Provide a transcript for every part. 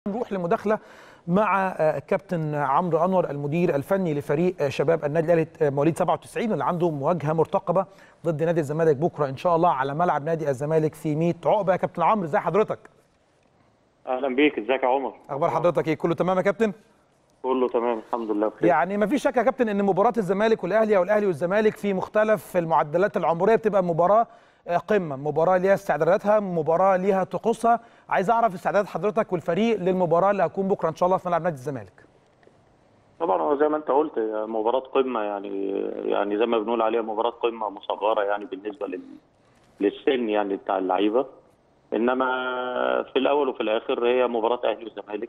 نروح لمداخله مع الكابتن عمرو انور المدير الفني لفريق شباب النادي الاهلي مواليد 97 اللي عنده مواجهه مرتقبه ضد نادي الزمالك بكره ان شاء الله على ملعب نادي الزمالك في 100 عقبه يا كابتن عمرو ازي حضرتك؟ اهلا بيك ازيك يا عمر اخبار حضرتك ايه كله تمام يا كابتن؟ كله تمام الحمد لله بخير يعني ما فيش شك يا كابتن ان مباراه الزمالك والاهلي او الاهلي والزمالك في مختلف المعدلات العمريه بتبقى مباراه قمه مباراه ليها استعداداتها مباراه ليها طقوسها عايز اعرف استعداد حضرتك والفريق للمباراه اللي هتكون بكره ان شاء الله في ملعب نادي الزمالك طبعا هو زي ما انت قلت مباراه قمه يعني يعني زي ما بنقول عليها مباراه قمه مصغره يعني بالنسبه لل للسن يعني بتاع اللعيبه انما في الاول وفي الاخر هي مباراه اهلي والزمالك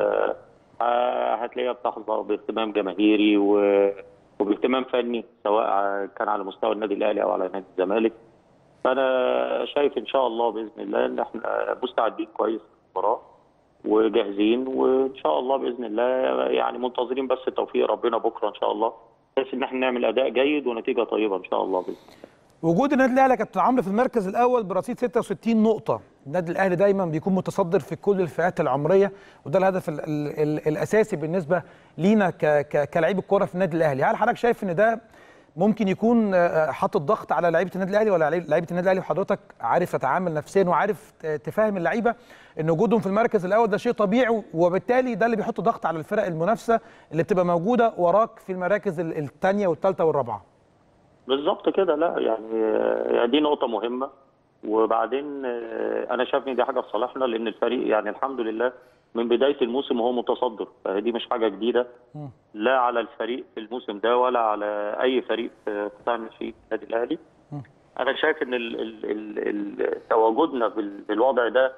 هتلاقيها بتحظى باهتمام جماهيري وباهتمام فني سواء كان على مستوى النادي الاهلي او على نادي الزمالك فانا شايف ان شاء الله باذن الله ان احنا مستعدين كويس للمباراه وجاهزين وان شاء الله باذن الله يعني منتظرين بس توفيق ربنا بكره ان شاء الله بحيث ان احنا نعمل اداء جيد ونتيجه طيبه ان شاء الله باذن الله وجود النادي الاهلي يا كابتن عمرو في المركز الاول برصيد 66 نقطه النادي الاهلي دايما بيكون متصدر في كل الفئات العمريه وده الهدف ال ال ال الاساسي بالنسبه لينا كلاعبي الكوره في النادي الاهلي هل حضرتك شايف ان ده ممكن يكون حاطط ضغط على لعيبه النادي الاهلي ولا لعيبه النادي الاهلي وحضرتك عارف تتعامل نفسيا وعارف تفهم اللعيبه ان وجودهم في المركز الاول ده شيء طبيعي وبالتالي ده اللي بيحط ضغط على الفرق المنافسه اللي بتبقى موجوده وراك في المراكز الثانيه والثالثه والرابعه بالظبط كده لا يعني دي نقطه مهمه وبعدين انا شايف ان دي حاجه في صالحنا لان الفريق يعني الحمد لله من بدايه الموسم وهو متصدر فدي مش حاجه جديده لا على الفريق في الموسم ده ولا على اي فريق في قطاع الناشئين النادي الاهلي انا شايف ان ال ال ال تواجدنا بالوضع ده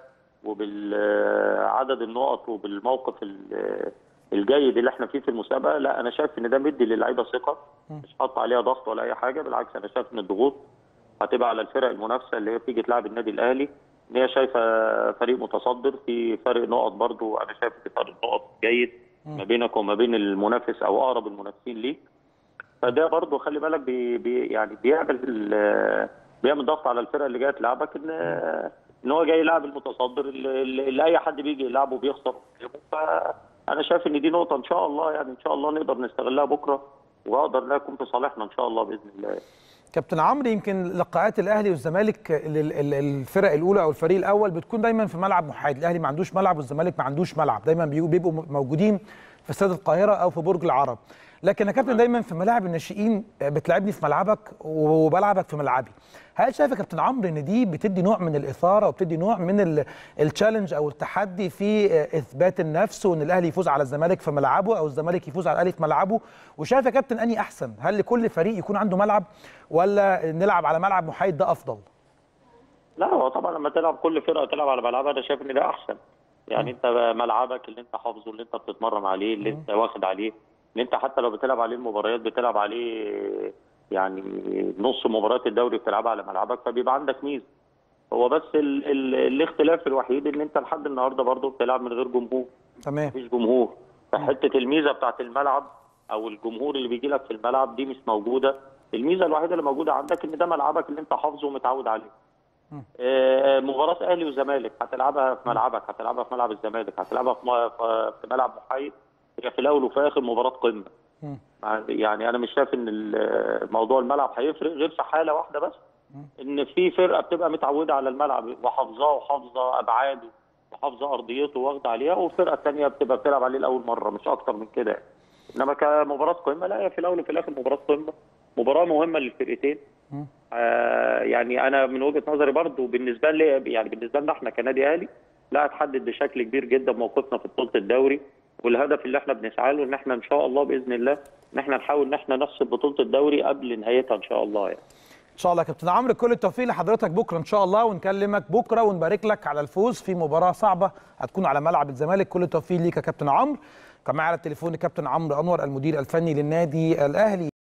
وبالعدد النقط وبالموقف الجيد اللي احنا فيه في المسابقه لا انا شايف ان ده مدي للعيبه ثقه مش حاطط عليها ضغط ولا اي حاجه بالعكس انا شايف ان الضغوط هتبقى على الفرق المنافسه اللي هي بتيجي تلعب النادي الاهلي ان هي شايفه فريق متصدر في فرق نقط برضو انا شايف في فرق نقط جيد ما بينك وما بين المنافس او اقرب المنافسين ليك فده برضو خلي بالك بي بي يعني بيعمل بيعمل ضغط على الفرق اللي جايه تلعبك ان ان هو جاي يلعب المتصدر اللي, اللي اي حد بيجي يلعبه بيخسر فانا شايف ان دي نقطه ان شاء الله يعني ان شاء الله نقدر نستغلها بكره واقدر انها تكون في صالحنا ان شاء الله باذن الله كابتن عمرو يمكن لقاءات الاهلي والزمالك الفرق الاولى او الفريق الاول بتكون دايما في ملعب محايد الاهلي ما عندوش ملعب والزمالك ما عندوش ملعب دايما بيبقوا موجودين في استاد القاهره او في برج العرب لكن يا كابتن دايما في ملاعب الناشئين بتلعبني في ملعبك وبلعبك في ملعبي هل شايف يا كابتن عمرو ان دي بتدي نوع من الاثاره وبتدي نوع من التشالنج او التحدي في اثبات النفس وان الاهلي يفوز على الزمالك في ملعبه او الزمالك يفوز على الاهلي في ملعبه وشايف يا كابتن اني احسن هل لكل فريق يكون عنده ملعب ولا نلعب على ملعب محايد ده افضل لا هو طبعا لما تلعب كل فرقه تلعب على ملعبها انا شايف ان ده احسن يعني م. انت ملعبك اللي انت حافظه اللي انت بتتمرن عليه اللي م. انت واخد عليه اللي انت حتى لو بتلعب عليه المباريات بتلعب عليه يعني نص مباريات الدوري بتلعبها على ملعبك فبيبقى عندك ميزه هو بس ال ال الاختلاف الوحيد ان انت لحد النهارده برضه بتلعب من غير جمهور تمام مفيش جمهور فحته الميزه بتاعت الملعب او الجمهور اللي بيجي لك في الملعب دي مش موجوده الميزه الوحيده اللي موجوده عندك ان ده ملعبك اللي انت حافظه ومتعود عليه آه مباراه اهلي وزمالك هتلعبها في ملعبك هتلعبها في ملعب الزمالك هتلعبها في, في ملعب محايد هي في الاول وفي الاخر مباراه قمه يعني انا مش شايف ان موضوع الملعب هيفرق غير في حاله واحده بس ان في فرقه بتبقى متعوده على الملعب وحافظاه وحافظه ابعاده وحافظه ارضيته واخده عليها والفرقه الثانيه بتبقى بتلعب عليه لاول مره مش اكتر من كده انما كمباراه قمه لا هي في الاول وفي الاخر مباراه قمه مباراه مهمه للفرقتين آه يعني انا من وجهه نظري برضو بالنسبه لي يعني بالنسبه لنا احنا كنادي اهلي لا هتحدد بشكل كبير جدا موقفنا في بطوله الدوري والهدف اللي احنا بنسعى له ان احنا ان شاء الله باذن الله ان احنا نحاول ان احنا نحسب بطوله الدوري قبل نهايتها ان شاء الله يعني. ان شاء الله يا كابتن عمرو كل التوفيق لحضرتك بكره ان شاء الله ونكلمك بكره ونبارك لك على الفوز في مباراه صعبه هتكون على ملعب الزمالك كل التوفيق ليك يا كابتن عمرو كان معايا على التليفون كابتن عمرو انور المدير الفني للنادي الاهلي